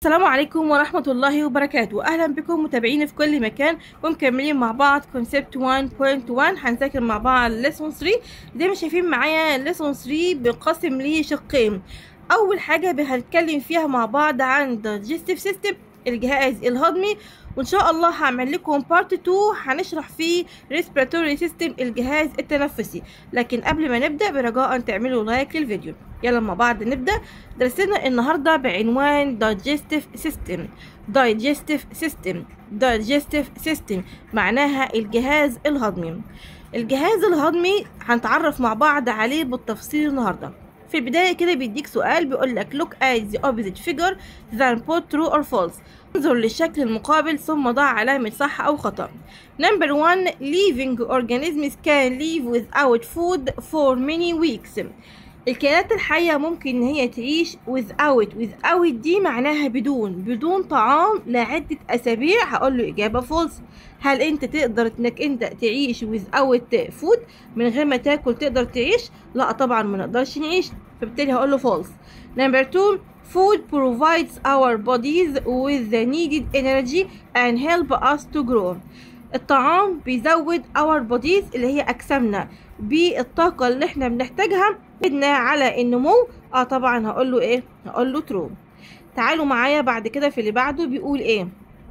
السلام عليكم ورحمة الله وبركاته أهلا بكم متابعين في كل مكان ومكملين مع بعض كونسبت 1.1 هنذاكر مع بعض ليسون 3 زي ما شايفين معايا ليسون 3 بنقسم ليه شقين أول حاجة هنتكلم فيها مع بعض عن digestive system الجهاز الهضمي وان شاء الله هعمل لكم بارت 2 هنشرح فيه respiratory system الجهاز التنفسي لكن قبل ما نبدا برجاء تعملوا لايك للفيديو يلا مع بعض نبدا درسنا النهارده بعنوان digestive system digestive system digestive system معناها الجهاز الهضمي الجهاز الهضمي هنتعرف مع بعض عليه بالتفصيل النهارده في البداية كده بيديك سؤال بيقول لك look at the opposite figure then put true or false انظر للشكل المقابل ثم ضع علامة صح أو خطأ number one living organisms can live without food for many weeks الكائنات الحية ممكن إن هي تعيش without without دي معناها بدون بدون طعام لعدة أسابيع هقول له إجابة false هل أنت تقدر إنك أنت تعيش without food من غير ما تاكل تقدر تعيش؟ لا طبعا ما نقدرش نعيش فبالتالي هقول له false number two food provides our bodies with the needed energy and help us to grow الطعام بيزود our bodies اللي هي أجسامنا بالطاقة اللي احنا بنحتاجها بدنا على النمو اه طبعا هقول له ايه هقول له true تعالوا معايا بعد كده في اللي بعده بيقول ايه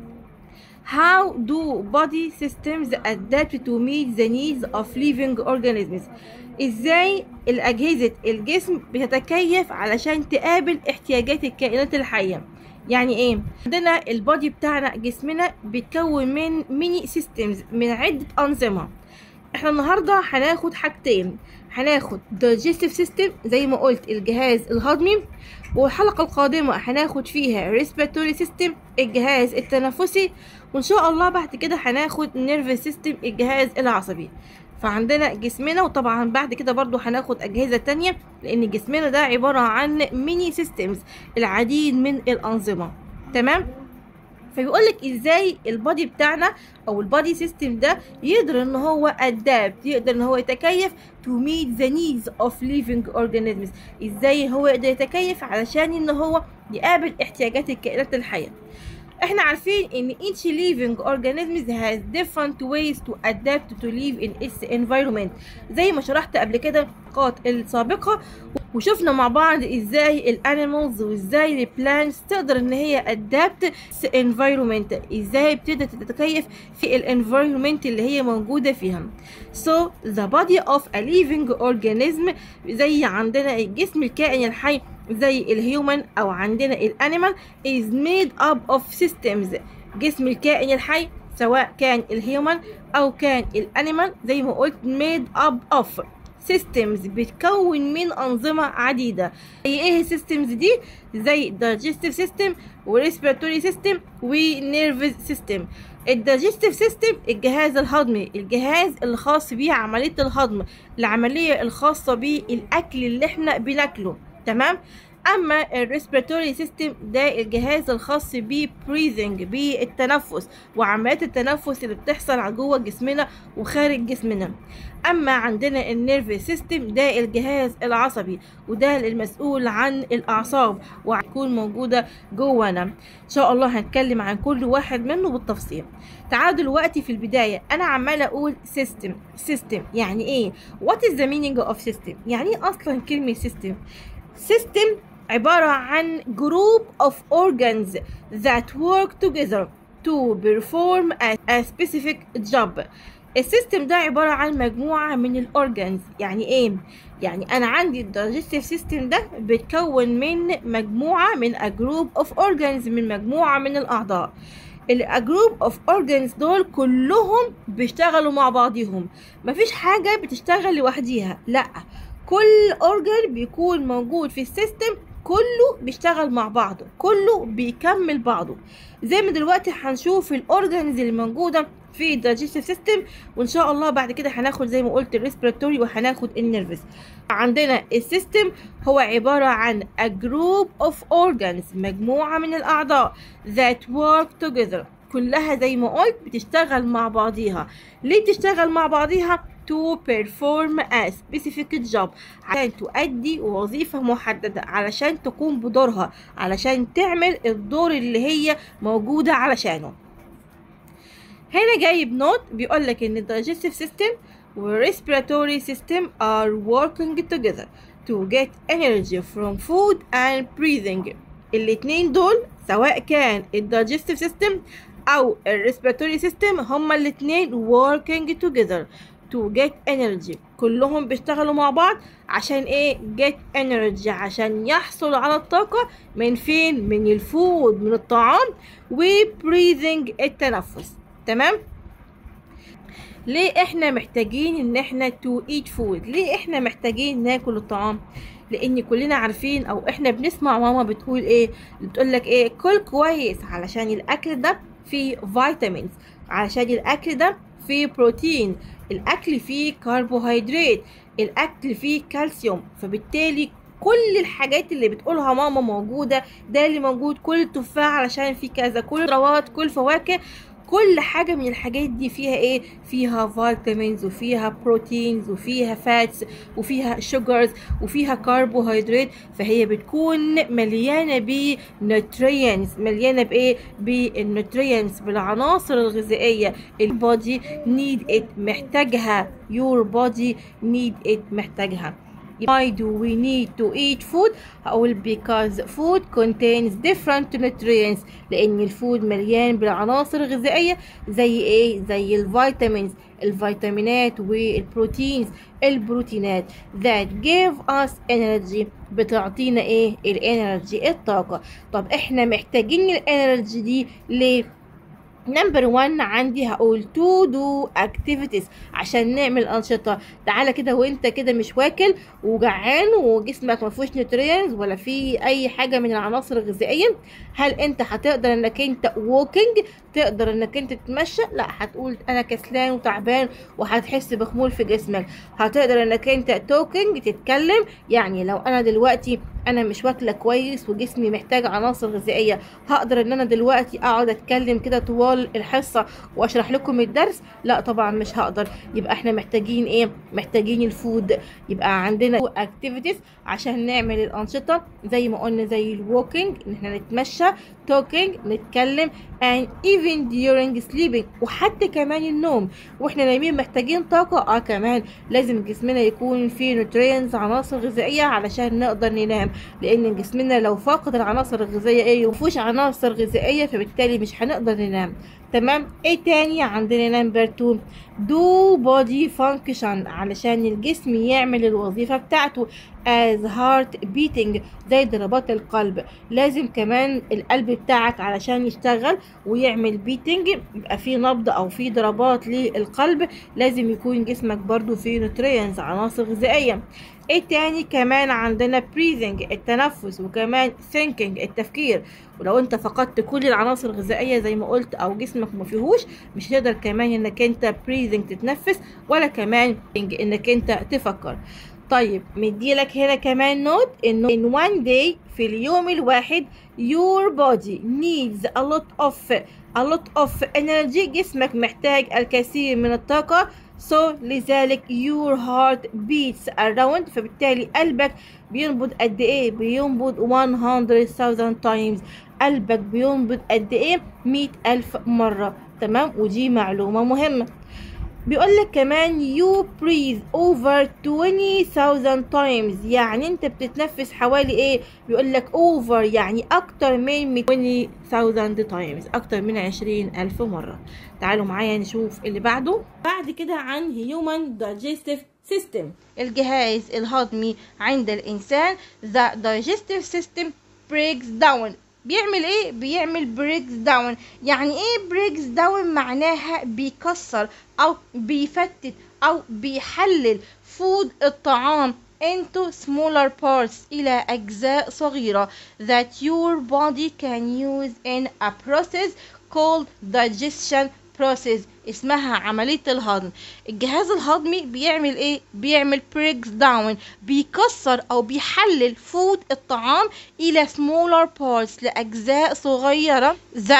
How do body systems adapt to meet the needs of living organisms ازاي الأجهزة الجسم بتتكيف علشان تقابل احتياجات الكائنات الحية يعني ايه عندنا البادي بتاعنا جسمنا بيتكون من ميني سيستمز من عدة أنظمة احنا النهاردة هناخد حاجتين هناخد digestive system زي ما قلت الجهاز الهضمي والحلقة القادمة هناخد فيها respiratory system الجهاز التنفسي وان شاء الله بعد كده هناخد nervous system الجهاز العصبي فعندنا جسمنا وطبعا بعد كده برضو هناخد أجهزة تانية لأن جسمنا ده عبارة عن ميني سيستمز العديد من الأنظمة تمام فبيقولك ازاي البادي بتاعنا او البادي سيستم ده يقدر ان هو ادابت يقدر ان هو يتكيف to meet the needs of living organisms ازاي هو يقدر يتكيف علشان ان هو يقابل احتياجات الكائنات الحيه احنا عارفين ان each living organism has different ways to adapt to live in its environment زي ما شرحت قبل كده الحلقات السابقة وشفنا مع بعض ازاي الانيمالز وازاي البلانتس تقدر ان هي adapt environment ازاي بتقدر تتكيف في الانفايرمنت اللي هي موجودة فيها so the body of a living organism زي عندنا الجسم الكائن الحي زي الهيومن او عندنا الانيمال is made up of systems جسم الكائن الحي سواء كان الهيومن او كان الانيمال زي ما قلت made up of systems بتكون من أنظمة عديدة زي ايه السيستمز دي زي digestive system وريسبيراتوري system ونيرفز system الدايجستيف سيستم الجهاز الهضمي الجهاز الخاص بيه عملية الهضم العملية الخاصة بالأكل اللي احنا بناكله تمام اما الريسبيراتوري سيستم ده الجهاز الخاص بريذنج بالتنفس وعمليات التنفس اللي بتحصل جوه جسمنا وخارج جسمنا اما عندنا النيرف سيستم ده الجهاز العصبي وده المسؤول عن الاعصاب وهتكون موجوده جوانا ان شاء الله هنتكلم عن كل واحد منه بالتفصيل تعالوا دلوقتي في البدايه انا عماله اقول سيستم سيستم يعني ايه وات از ذا مينينج اوف سيستم يعني ايه اصلا كلمه سيستم سيستم عبارة عن group of organs that work together to perform a, a specific job السيستم ده عبارة عن مجموعة من الأورجانز يعني إيه؟ يعني أنا عندي الدايجستيف سيستم ده بيتكون من مجموعة من a group of organs من مجموعة من الأعضاء الجروب اوف اورجانز دول كلهم بيشتغلوا مع بعضهم مفيش حاجة بتشتغل لوحديها لأ كل اورجان بيكون موجود في السيستم كله بيشتغل مع بعضه كله بيكمل بعضه زي ما دلوقتي هنشوف الاورجانز اللي موجوده في الدايجستيف سيستم وان شاء الله بعد كده هناخد زي ما قلت الريسبيراتوري وهناخد النيرفس عندنا السيستم هو عباره عن a group of organs مجموعه من الاعضاء that work together كلها زي ما قلت بتشتغل مع بعضيها ليه بتشتغل مع بعضيها to perform a specific job عشان تؤدي وظيفة محددة علشان تقوم بدورها علشان تعمل الدور اللي هي موجودة علشانه هنا جايب نوت بيقول لك ان digestive system و respiratory system are working together to get energy from food and breathing الاتنين دول سواء كان ال digestive system او ال respiratory system هما الاتنين working together to get energy كلهم بيشتغلوا مع بعض عشان ايه get energy عشان يحصل على الطاقة من فين من الفود من الطعام و breathing التنفس تمام ليه احنا محتاجين ان احنا to eat food ليه احنا محتاجين ناكل الطعام لان كلنا عارفين او احنا بنسمع ماما بتقول ايه بتقول لك ايه كل كويس علشان الاكل ده فيه فيتامينز علشان الاكل ده فيه بروتين الاكل فيه كربوهيدرات الاكل فيه كالسيوم فبالتالي كل الحاجات اللي بتقولها ماما موجودة ده اللي موجود كل التفاح علشان فيه كذا كل روات كل فواكه كل حاجة من الحاجات دي فيها ايه فيها فيتامينز وفيها بروتينز وفيها فاتس وفيها شوجرز وفيها كربوهيدرات فهي بتكون مليانة بنوترينز مليانة بايه بالنوترينز بالعناصر الغذائية البودي نيد ات محتاجها your body need it محتاجها Why do we need to eat food؟ هقول because food contains different nutrients لأن الفود مليان بالعناصر الغذائية زي إيه؟ زي الفيتامينز الفيتامينات والبروتينز البروتينات that give us energy بتعطينا إيه؟ الانرجي الطاقة طب إحنا محتاجين الانرجي دي ليه؟ نمبر 1 عندي هقول تو دو اكتيفيتيز عشان نعمل انشطه تعالى كده وانت كده مش واكل وجعان وجسمك ما فيهوش نيوترينز ولا فيه اي حاجه من العناصر الغذائيه هل انت هتقدر انك انت ووكينج تقدر انك انت تتمشى لا هتقول انا كسلان وتعبان وهتحس بخمول في جسمك هتقدر انك انت توكينج تتكلم يعني لو انا دلوقتي انا مش واكله كويس وجسمي محتاج عناصر غذائيه هقدر ان انا دلوقتي اقعد اتكلم كده طوال الحصه واشرح لكم الدرس لا طبعا مش هقدر يبقى احنا محتاجين ايه محتاجين الفود يبقى عندنا اكتيفيتيز عشان نعمل الانشطه زي ما قلنا زي الووكينج ان احنا نتمشى توكينج نتكلم and even during sleeping وحتى كمان النوم واحنا نايمين محتاجين طاقة اه كمان لازم جسمنا يكون فيه نوترينز عناصر غذائية علشان نقدر ننام لان جسمنا لو فاقد العناصر الغذائية ايه ومفيهوش عناصر غذائية فبالتالي مش هنقدر ننام تمام ايه تاني عندنا نمبر 2 دو بودي فانكشن علشان الجسم يعمل الوظيفة بتاعته as heart beating زي ضربات القلب لازم كمان القلب بتاعك علشان يشتغل ويعمل بيتنج يبقى فيه نبض او فيه ضربات للقلب لازم يكون جسمك برضو فيه نوترينز عناصر غذائية ايه تاني كمان عندنا breathing التنفس وكمان thinking التفكير ولو انت فقدت كل العناصر الغذائية زي ما قلت او جسمك ما فيهوش مش هتقدر كمان انك انت breathing تتنفس ولا كمان انك انت تفكر طيب مديلك هنا كمان نوت انه in one day في اليوم الواحد your body needs a lot of a lot of energy جسمك محتاج الكثير من الطاقة so لذلك your heart beats around فبالتالي قلبك بينبض قد ايه بينبض 100,000 times قلبك بينبض قد ايه 100 ألف مرة تمام ودي معلومة مهمة بيقول لك كمان you breathe over 20,000 times يعني انت بتتنفس حوالي ايه بيقول لك over يعني اكتر من 20,000 times اكتر من 20,000 مرة تعالوا معايا نشوف اللي بعده بعد كده عن human digestive system الجهاز الهضمي عند الانسان the digestive system breaks down بيعمل ايه بيعمل بريكس داون يعني ايه بريكس داون معناها بيكسر او بيفتت او بيحلل فود الطعام into smaller parts إلى أجزاء صغيرة that your body can use in a process called digestion process اسمها عملية الهضم الجهاز الهضمي بيعمل ايه بيعمل بريكس داون بيكسر او بيحلل فود الطعام الى smaller parts لاجزاء صغيرة that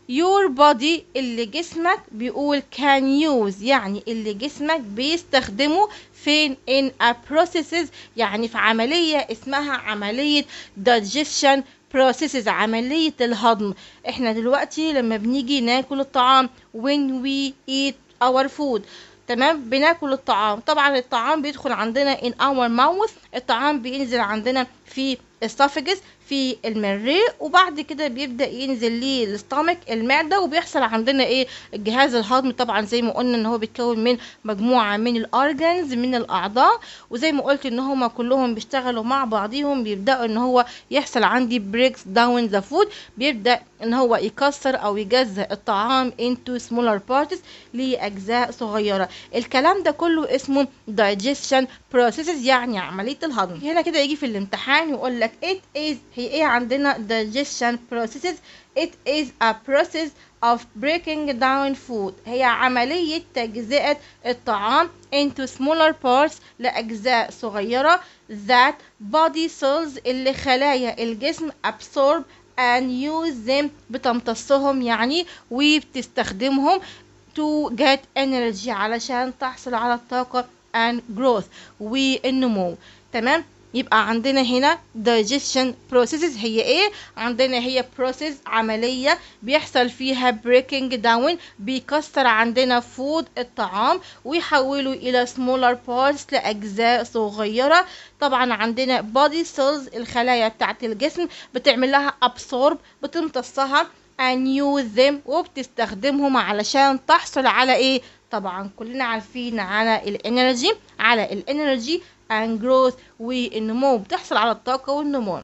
your body اللي جسمك بيقول can use يعني اللي جسمك بيستخدمه فين in a processes يعني في عملية اسمها عملية digestion processes عملية الهضم احنا دلوقتي لما بنيجي ناكل الطعام when we eat our food تمام بناكل الطعام طبعا الطعام بيدخل عندنا in our mouth الطعام بينزل عندنا في esophagus في المريء وبعد كده بيبدا ينزل للاستامك المعده وبيحصل عندنا ايه الجهاز الهضمي طبعا زي ما قلنا ان هو بيتكون من مجموعه من الارجنز من الاعضاء وزي ما قلت ان هما كلهم بيشتغلوا مع بعضيهم بيبداوا ان هو يحصل عندي بريكس داون ذا فود بيبدا ان هو يكسر او يجزأ الطعام into smaller parts لاجزاء صغيره الكلام ده كله اسمه digestion processes يعني عمليه الهضم هنا كده يجي في الامتحان يقول لك it is هي ايه عندنا digestion processes it is a process of breaking down food هي عملية تجزئة الطعام into smaller parts لأجزاء صغيرة that body cells اللي خلايا الجسم absorb and use them بتمتصهم يعني وبتستخدمهم to get energy علشان تحصل على الطاقة and growth والنمو تمام يبقى عندنا هنا digestion processes هي ايه عندنا هي process عملية بيحصل فيها breaking down بيكسر عندنا food الطعام ويحوله الى smaller parts لاجزاء صغيرة طبعا عندنا body cells الخلايا بتاعت الجسم بتعمل لها absorb بتمتصها and use them وبتستخدمهم علشان تحصل على ايه طبعا كلنا عارفين على الانرجي على الانرجي and growth والنمو بتحصل على الطاقة والنمو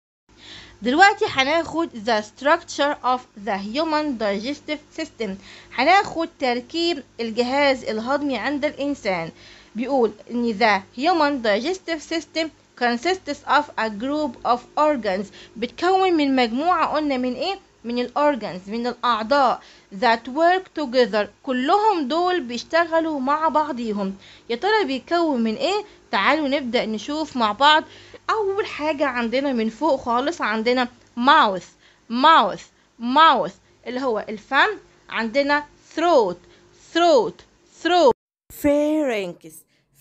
دلوقتي هناخد the structure of the human digestive system هناخد تركيب الجهاز الهضمي عند الإنسان بيقول إن the human digestive system consists of a group of organs بتكون من مجموعة قلنا من إيه؟ من الأورجانز من الأعضاء that work together كلهم دول بيشتغلوا مع بعضيهم يا ترى بيكون من إيه؟ تعالوا نبدأ نشوف مع بعض أول حاجة عندنا من فوق خالص عندنا mouth mouth mouth اللي هو الفم عندنا throat throat throat pharynx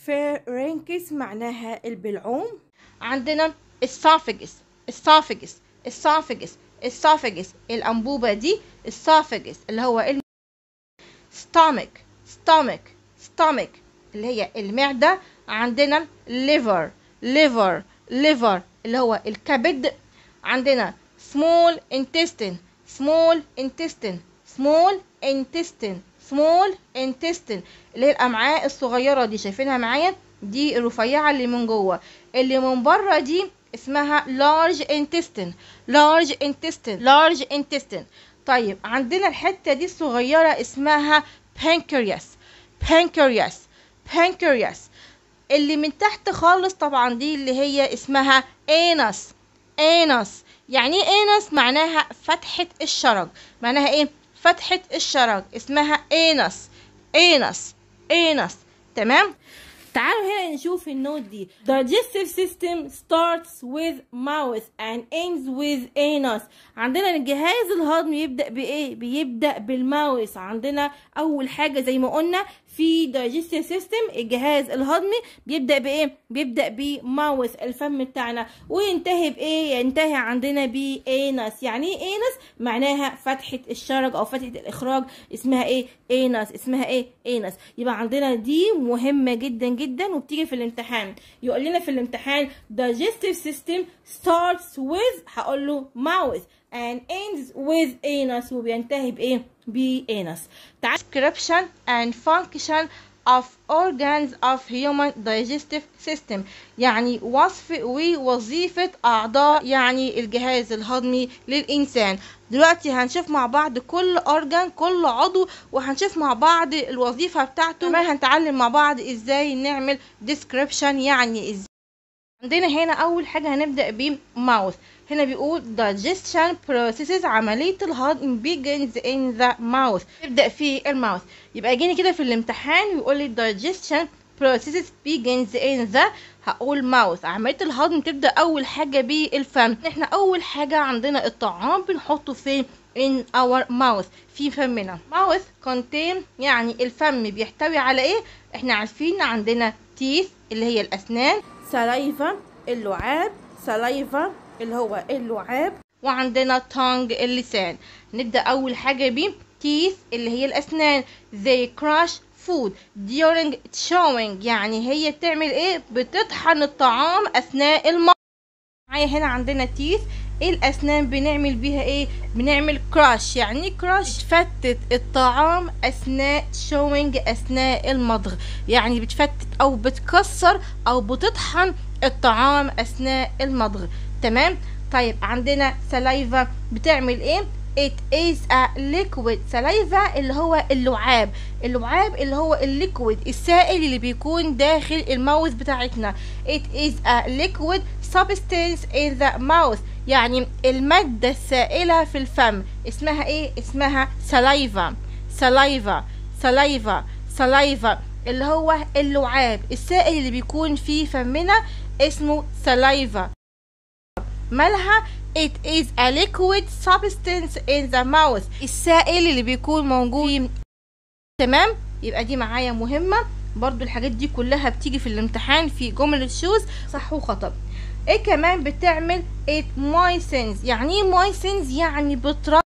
pharynx معناها البلعوم عندنا esophagus esophagus esophagus esophagus الأنبوبة دي esophagus اللي هو الم... stomach stomach stomach اللي هي المعدة عندنا liver liver liver اللي هو الكبد عندنا small intestine small intestine small intestine small intestine اللي هي الأمعاء الصغيرة دي شايفينها معايا دي الرفيعة اللي من جوه اللي من بره دي اسمها large intestine large intestine large intestine طيب عندنا الحتة دي الصغيرة اسمها pancreas pancreas pancreas اللي من تحت خالص طبعا دي اللي هي اسمها anus anus يعني ايه anus معناها فتحة الشرج معناها ايه فتحة الشرج اسمها anus anus anus تمام تعالوا هنا نشوف النوت دي digestive system starts with mouth and ends with anus عندنا الجهاز الهضمي يبدأ بإيه بيبدأ بالماوس عندنا أول حاجة زي ما قلنا في digestive system الجهاز الهضمي بيبدأ بإيه بيبدأ بماوث الفم بتاعنا وينتهي بإيه ينتهي عندنا بانس يعني ايه انس معناها فتحة الشرج أو فتحة الإخراج اسمها إيه انس اسمها إيه انس يبقى عندنا دي مهمة جدا جدا وبتيجي في الامتحان يقول لنا في الامتحان digestive system starts with هقول له mouth and ends with anus وبينتهي بايه بانس description and function of organs of human digestive system يعني وصف ووظيفة أعضاء يعني الجهاز الهضمي للإنسان دلوقتي هنشوف مع بعض كل أورجان كل عضو وهنشوف مع بعض الوظيفة بتاعته كمان هنتعلم مع بعض إزاي نعمل description يعني إزاي عندنا هنا أول حاجة هنبدأ ب mouth هنا بيقول digestion processes عملية الهضم begins in the mouth يبدأ في الماوث يبقى جيني كده في الامتحان ويقول لي digestion processes begins in the هقول mouth عملية الهضم تبدأ أول حاجة بالفم احنا أول حاجة عندنا الطعام بنحطه فين in our mouth في فمنا mouth contain يعني الفم بيحتوي على ايه احنا عارفين عندنا teeth اللي هي الاسنان saliva اللعاب saliva اللي هو اللعاب وعندنا tongue اللسان نبدأ أول حاجة ب teeth اللي هي الأسنان they crush food during chewing يعني هي بتعمل ايه بتطحن الطعام أثناء المضغ معايا هنا عندنا teeth ايه الأسنان بنعمل بيها ايه بنعمل crush يعني crush تفتت الطعام أثناء chewing أثناء المضغ يعني بتفتت أو بتكسر أو بتطحن الطعام أثناء المضغ تمام طيب عندنا سلايفا بتعمل ايه it is a liquid saliva اللي هو اللعاب اللعاب اللي هو الليكويد السائل اللي بيكون داخل الماوث بتاعتنا it is a liquid substance in the mouth يعني المادة السائلة في الفم اسمها ايه اسمها saliva saliva saliva saliva اللي هو اللعاب السائل اللي بيكون في فمنا اسمه saliva مالها it is a liquid substance in the mouth السائل اللي بيكون موجود تمام يبقى دي معايا مهمة برضو الحاجات دي كلها بتيجي في الامتحان في جمل الشوز صح وخطأ ايه كمان بتعمل it moistens يعني ايه moistens يعني بترطب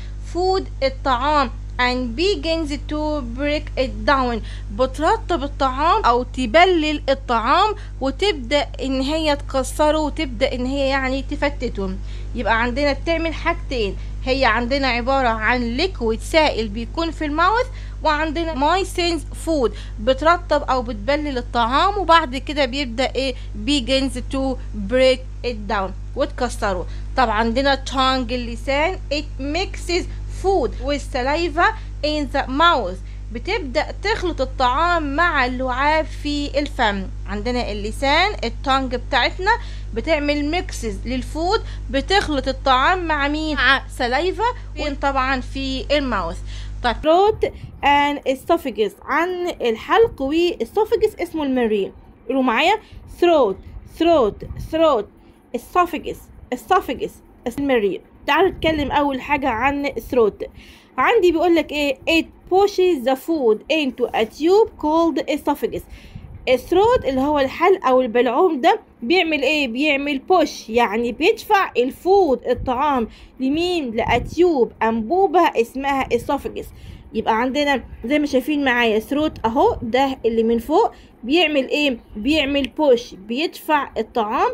فود الطعام and begins to break it down بترطب الطعام او تبلل الطعام وتبدا ان هي تكسره وتبدا ان هي يعني تفتته يبقى عندنا بتعمل حاجتين هي عندنا عبارة عن ليكويد سائل بيكون في الماوث وعندنا moistens فود بترطب او بتبلل الطعام وبعد كده بيبدا ايه begins to break it down وتكسره طبعا عندنا tongue اللسان it mixes food with saliva in the mouth بتبدأ تخلط الطعام مع اللعاب في الفم عندنا اللسان التانج بتاعتنا بتعمل ميكسز للفود بتخلط الطعام مع مين مع سلايفا وطبعا في الماوث طيب throat and esophagus عن الحلق والاسوفجس اسمه المريء قولوا معايا throat throat throat esophagus esophagus المريء تعالوا نتكلم اول حاجة عن throat عندي بيقول لك ايه it pushes the food into a tube called esophagus الثروت اللي هو الحلق او البلعوم ده بيعمل ايه بيعمل بوش يعني بيدفع الفود الطعام لمين لاتيوب انبوبه اسمها اسوفجس يبقى عندنا زي ما شايفين معايا ثروت اهو ده اللي من فوق بيعمل ايه بيعمل بوش بيدفع الطعام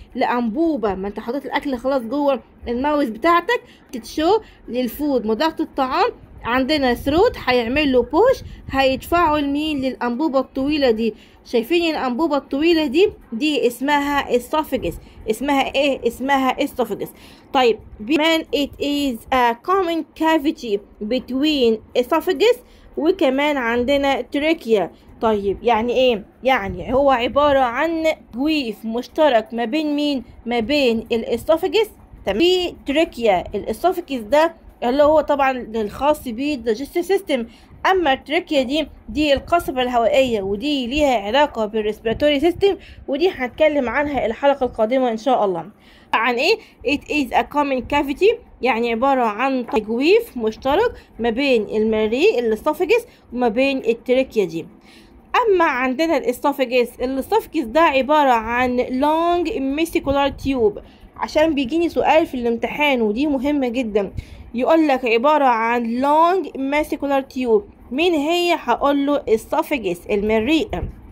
لانبوبه ما انت حاطط الاكل خلاص جوه الماوس بتاعتك تتشو للفود مضغة الطعام عندنا ثروت هيعمل له بوش هيدفعه لمين للانبوبه الطويله دي شايفين الانبوبه الطويله دي دي اسمها اسوفجس اسمها ايه اسمها اسوفجس طيب كمان it is a common cavity between esophagus وكمان عندنا تريكيا طيب يعني ايه يعني هو عبارة عن جويف مشترك ما بين مين ما بين الاسوفجس في تريكيا الاسوفجس ده اللي هو طبعا الخاص بالديجستيف سيستم اما التريكيا دي دي القصبة الهوائية ودي ليها علاقة بالريسبيراتوري سيستم ودي هنتكلم عنها الحلقة القادمة ان شاء الله عن ايه it is a common cavity يعني عبارة عن تجويف مشترك ما بين المريء الاسوفجس وما بين التريكيا دي اما عندنا الاسوفجس الاسوفجس ده عبارة عن long muscular tube عشان بيجيني سؤال في الامتحان ودي مهمة جدا يقول لك عبارة عن long muscular tube مين هي هقول له esophagus المريء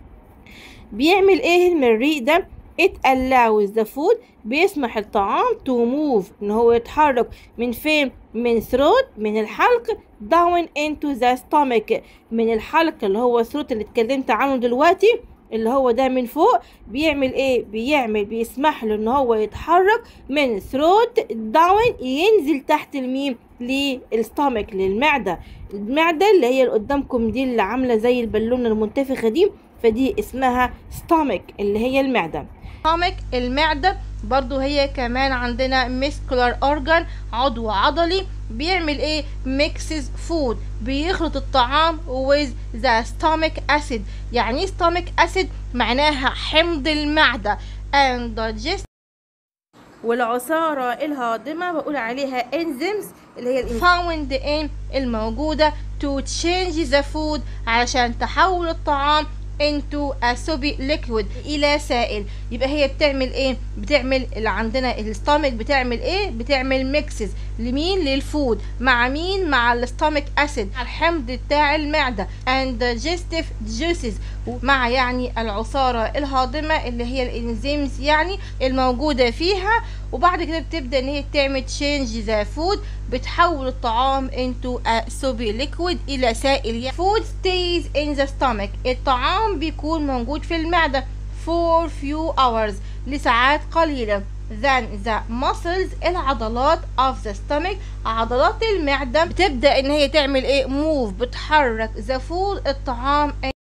بيعمل ايه المريء ده it allows the food بيسمح الطعام to move ان هو يتحرك من فين من throat من الحلق down into the stomach من الحلق اللي هو throat اللي اتكلمت عنه دلوقتي اللي هو ده من فوق بيعمل ايه بيعمل بيسمح له ان هو يتحرك من ثروت داون ينزل تحت الميم للستامك للمعدة المعدة اللي هي اللي قدامكم دي اللي عاملة زي البالونة المنتفخة دي فدي اسمها ستامك اللي هي المعدة ستامك المعدة برضو هي كمان عندنا مسكولار اورجان عضو عضلي بيعمل ايه ميكسز فود بيخلط الطعام with the stomach acid يعني ايه stomach acid معناها حمض المعدة and digest والعصارة الهاضمة بقول عليها enzymes اللي هي ال found in الموجودة to change the food علشان تحول الطعام into a soapy liquid الى سائل يبقى هي بتعمل ايه بتعمل اللي عندنا الستامك بتعمل ايه بتعمل ميكسز لمين للفود مع مين مع الستامك اسيد الحمض بتاع المعده and digestive juices مع يعني العصاره الهاضمه اللي هي الانزيمز يعني الموجوده فيها وبعد كده بتبدا ان هي تعمل change the food بتحول الطعام into a soapy liquid الى سائل food stays in the stomach الطعام بيكون موجود في المعده for few hours لساعات قليله then the muscles العضلات of the stomach عضلات المعدة بتبدأ ان هي تعمل ايه move بتحرك the food الطعام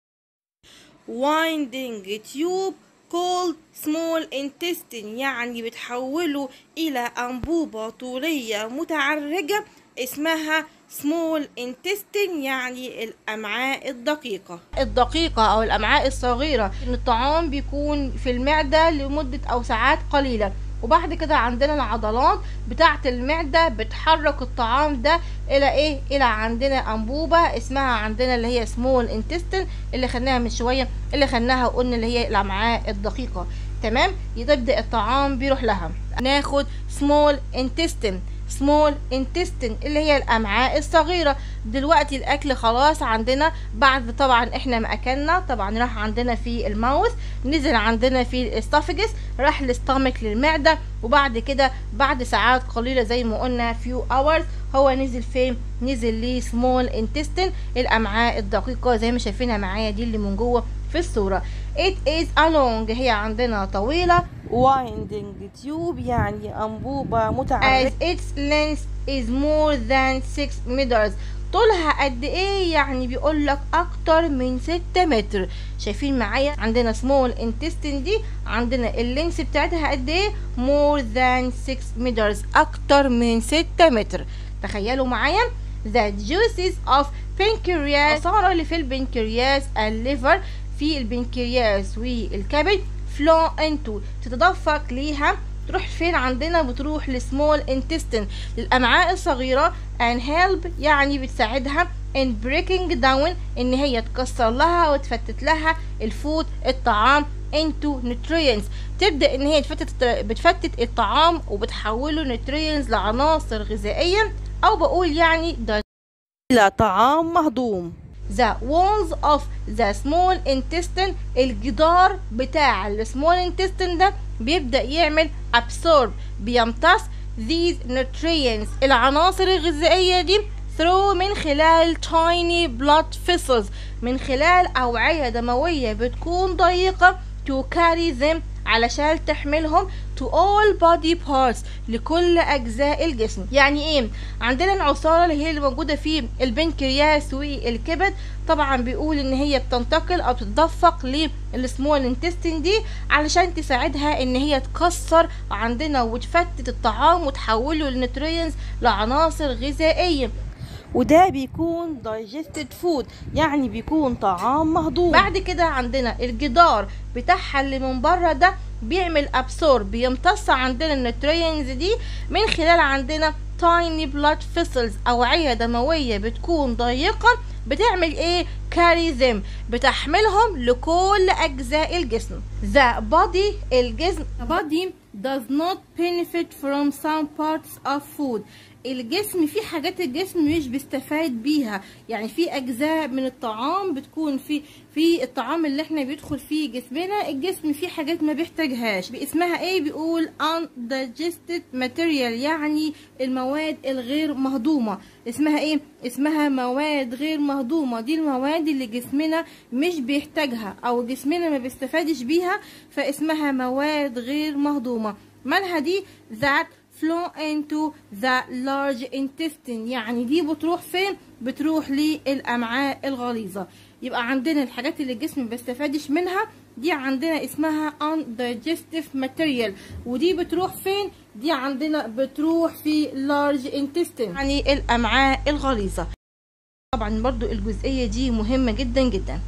winding tube called small intestine يعني بتحوله إلى أنبوبة طولية متعرجة اسمها small intestine يعني الأمعاء الدقيقة الدقيقة أو الأمعاء الصغيرة إن الطعام بيكون في المعدة لمدة أو ساعات قليلة وبعد كده عندنا العضلات بتاعة المعدة بتحرك الطعام ده الى ايه الى عندنا انبوبة اسمها عندنا اللي هي سمول انتستين اللي خدناها من شوية اللي خدناها وقلنا اللي هي الامعاء الدقيقة تمام يبدأ الطعام بيروح لها ناخد سمول انتستين سمول انتستين اللي هي الامعاء الصغيره دلوقتي الاكل خلاص عندنا بعد طبعا احنا ما اكلنا طبعا راح عندنا في الماوث نزل عندنا في الاستافجس راح الاستامك للمعده وبعد كده بعد ساعات قليله زي ما قلنا فيو اورز هو نزل فين نزل لي سمول انتستين الامعاء الدقيقه زي ما شايفينها معايا دي اللي من جوه في الصوره it is along هي عندنا طويله winding tube يعني أنبوبة متعرجة as its length is more than 6 meters طولها قد ايه يعني بيقول لك اكتر من 6 متر شايفين معايا عندنا small intestine دي عندنا اللينس بتاعتها قد ايه more than 6 meters اكتر من 6 متر تخيلوا معايا the juices of pancreas العصارة اللي في البنكرياس الليفر في البنكرياس والكبد فلو انتو تتدفق ليها تروح فين عندنا بتروح لسمول انتستين للامعاء الصغيره and help يعني بتساعدها in breaking down ان هي تكسر لها وتفتت لها الفود الطعام into nutrients تبدا ان هي تفتت بتفتت الطعام وبتحوله nutrients لعناصر غذائيه او بقول يعني الى طعام مهضوم the walls of the small intestine الجدار بتاع السمول intestine ده بيبدأ يعمل absorb بيمتص these nutrients العناصر الغذائية دي through من خلال tiny blood vessels من خلال أوعية دموية بتكون ضيقة to carry them علشان تحملهم to all body parts لكل اجزاء الجسم يعني ايه عندنا العصاره اللي هي اللي موجوده في البنكرياس والكبد طبعا بيقول ان هي بتنتقل او بتتدفق للسمول انتستين دي علشان تساعدها ان هي تكسر عندنا وتفتت الطعام وتحوله لنترينز لعناصر غذائيه وده بيكون digested food يعني بيكون طعام مهضوم بعد كده عندنا الجدار بتاعها اللي من بره ده بيعمل ابسورب بيمتص عندنا النيوترينز دي من خلال عندنا tiny blood vessels أوعية دموية بتكون ضيقة بتعمل ايه carry them بتحملهم لكل أجزاء الجسم the body الجسم the body does not benefit from some parts of food الجسم في حاجات الجسم مش بيستفاد بيها يعني في اجزاء من الطعام بتكون في في الطعام اللي احنا بيدخل فيه جسمنا الجسم فيه حاجات ما بيحتاجهاش باسمها ايه بيقول undigested material يعني المواد الغير مهضومة اسمها ايه اسمها مواد غير مهضومة دي المواد اللي جسمنا مش بيحتاجها او جسمنا ما بيستفادش بيها فاسمها مواد غير مهضومة مالها دي that flow into the large intestine يعني دي بتروح فين بتروح للامعاء الغليظه يبقى عندنا الحاجات اللي الجسم ما بيستفادش منها دي عندنا اسمها undigestive material ودي بتروح فين دي عندنا بتروح في large intestine يعني الامعاء الغليظه طبعا برضو الجزئيه دي مهمه جدا جدا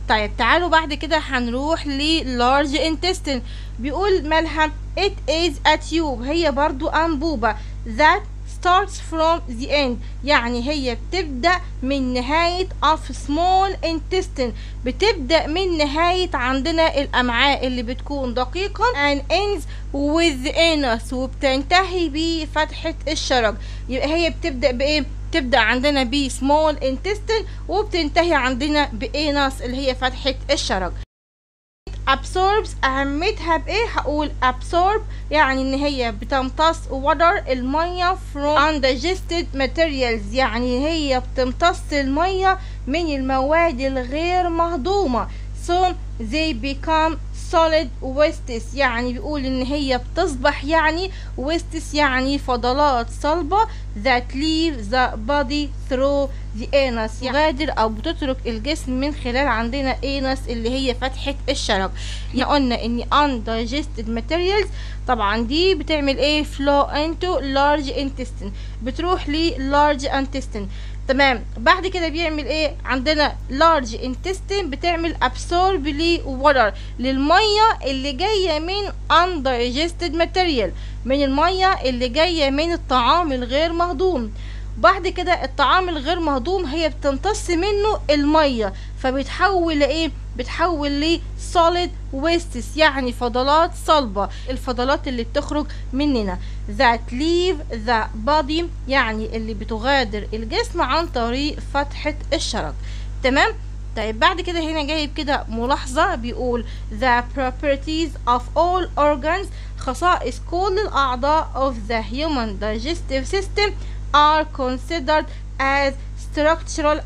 طيب تعالوا بعد كده هنروح للارج intestine بيقول مالها it is a tube هي برضو أنبوبة that starts from the end يعني هي بتبدأ من نهاية of small intestine بتبدأ من نهاية عندنا الأمعاء اللي بتكون دقيقة and ends with the anus وبتنتهي بفتحة الشرج يبقى هي بتبدأ بإيه؟ تبدأ عندنا ب small intestine وبتنتهي عندنا بانس اللي هي فتحة الشرج absorbs أهميتها بإيه؟ هقول absorb يعني إن هي بتمتص water المية from undigested materials يعني هي بتمتص المية من المواد الغير مهضومة so they become solid wastes يعني بيقول ان هي بتصبح يعني wastes يعني فضلات صلبة that leave the body through the anus يغادر او بتترك الجسم من خلال عندنا anus اللي هي فتحة الشرج يعني قلنا ان undigested materials طبعا دي بتعمل ايه flow into large intestine بتروح ل large intestine تمام بعد كده بيعمل ايه عندنا large intestine بتعمل absorb لي water للميه اللي جايه من undigested material من الميه اللي جايه من الطعام الغير مهضوم بعد كده الطعام الغير مهضوم هي بتمتص منه الميه فبتحول لايه بتحول ل solid wastes يعني فضلات صلبة الفضلات اللي بتخرج مننا that leave the body يعني اللي بتغادر الجسم عن طريق فتحة الشرج تمام طيب بعد كده هنا جايب كده ملاحظة بيقول the properties of all organs خصائص كل الأعضاء of the human digestive system are considered as structural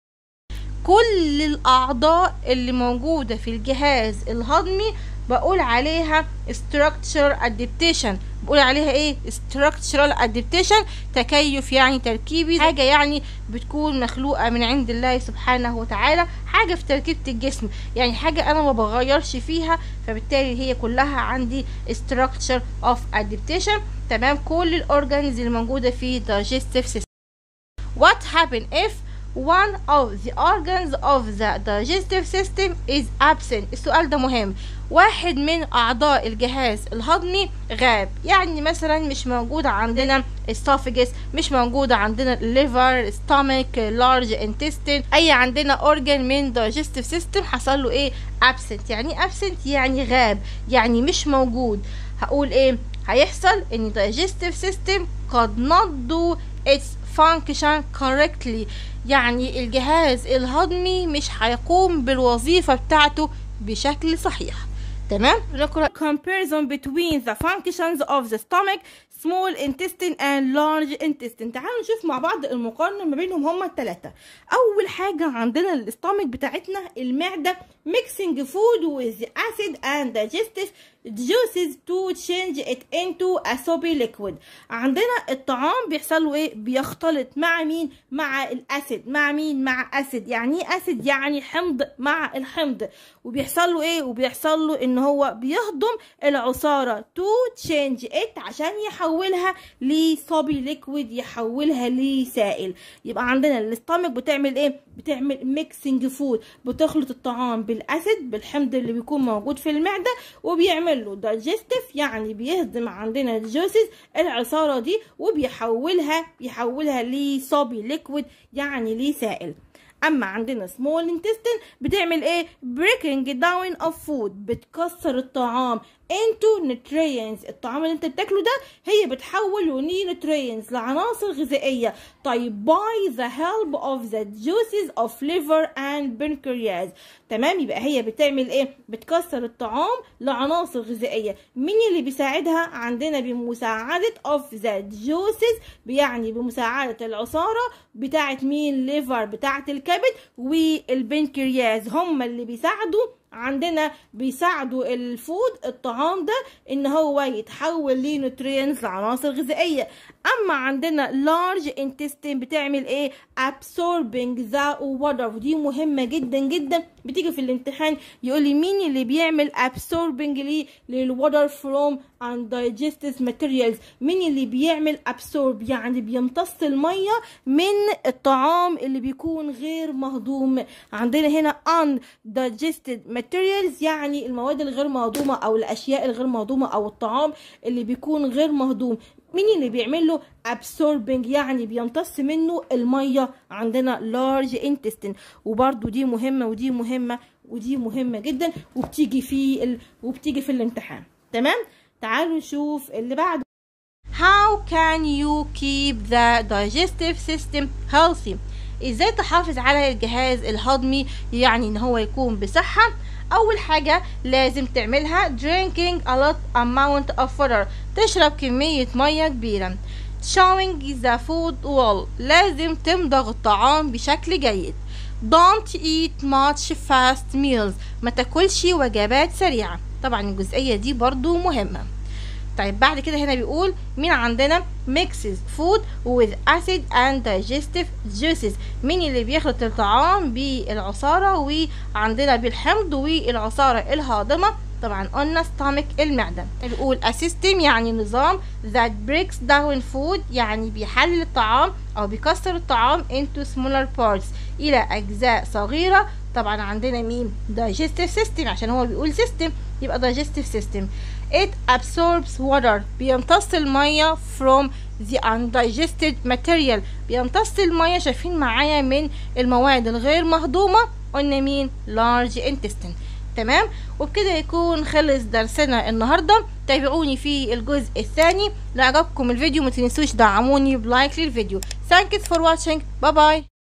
كل الأعضاء اللي موجودة في الجهاز الهضمي بقول عليها structural adaptation بقول عليها ايه structural adaptation تكيف يعني تركيبي حاجة يعني بتكون مخلوقة من عند الله سبحانه وتعالى حاجة في تركيبة الجسم يعني حاجة انا ما بغيرش فيها فبالتالي هي كلها عندي structure of adaptation تمام كل الاورجانز اللي موجودة في digestive system what happen if one of the organs of the digestive system is absent السؤال ده مهم واحد من أعضاء الجهاز الهضمي غاب يعني مثلا مش موجود عندنا esophagus مش موجودة عندنا liver stomach large intestine أي عندنا organ من digestive system حصل له إيه absent يعني absent يعني غاب يعني مش موجود هقول إيه هيحصل إن digestive system قد not do its function correctly يعني الجهاز الهضمي مش هيقوم بالوظيفة بتاعته بشكل صحيح تمام نقرأ comparison between the functions of the stomach small intestine and large intestine تعالوا نشوف مع بعض المقارنة ما بينهم هما التلاتة أول حاجة عندنا الاستامك بتاعتنا المعدة mixing food with acid and digestive juices to change it into a soapy liquid عندنا الطعام بيحصل له ايه بيختلط مع مين مع الاسيد مع مين مع اسيد يعني ايه اسيد يعني حمض مع الحمض وبيحصل له ايه وبيحصل له ان هو بيهضم العصاره to change it عشان يحولها لصبي ليكويد يحولها لسائل يبقى عندنا الاستامك بتعمل ايه بتعمل ميكسنج فود بتخلط الطعام بالاسيد بالحمض اللي بيكون موجود في المعده وبيعمل له دايجستيف يعني بيهضم عندنا الجوسز العصاره دي وبيحولها بيحولها لصبي ليكويد يعني لسائل اما عندنا small intestine بتعمل ايه breaking down of food بتكسر الطعام into nutrients الطعام اللي انت بتاكله ده هي بتحوله لنيوترينز لعناصر غذائيه طيب by the help of the juices of liver and pancreas تمام يبقى هي بتعمل ايه بتكسر الطعام لعناصر غذائيه مين اللي بيساعدها عندنا بمساعده of the juices يعني بمساعده العصاره بتاعه مين liver بتاعه الكبد والبنكرياس هم اللي بيساعدوا عندنا بيساعدوا الفود الطعام ده ان هو يتحول لنوترينز لعناصر غذائيه اما عندنا large intestine بتعمل ايه absorbing the water ودي مهمة جدا جدا بتيجي في الامتحان يقول لي مين اللي بيعمل absorbing ليه للwater from undigested materials مين اللي بيعمل absorb يعني بيمتص المية من الطعام اللي بيكون غير مهضوم عندنا هنا undigested materials يعني المواد الغير مهضومة او الاشياء الغير مهضومة او الطعام اللي بيكون غير مهضوم مين اللي بيعمل له absorbing يعني بيمتص منه الميه عندنا large intestine وبرده دي مهمه ودي مهمه ودي مهمه جدا وبتيجي في ال... وبتيجي في الامتحان تمام تعالوا نشوف اللي بعده How can you keep the digestive system healthy ازاي تحافظ على الجهاز الهضمي يعني ان هو يكون بصحه اول حاجه لازم تعملها drinking a lot amount of water تشرب كميه ميه كبيره chewing the food well لازم تمضغ الطعام بشكل جيد don't eat much fast meals ما تاكلش وجبات سريعه طبعا الجزئيه دي برضو مهمه طيب بعد كده هنا بيقول مين عندنا mixes food with acid and digestive juices مين اللي بيخلط الطعام بالعصارة وعندنا بالحمض والعصارة الهاضمة طبعا قلنا stomach المعدة بيقول a system يعني نظام that breaks down food يعني بيحلل الطعام او بيكسر الطعام into smaller parts الى اجزاء صغيرة طبعا عندنا مين digestive system عشان هو بيقول system يبقى digestive system it absorbs water بيمتص المية from the undigested material بيمتص المية شايفين معايا من المواد الغير مهضومة قلنا مين large intestine تمام وبكده يكون خلص درسنا النهاردة تابعوني في الجزء الثاني لو عجبكم الفيديو ما تنسوش دعموني بلايك للفيديو thanks for watching باي باي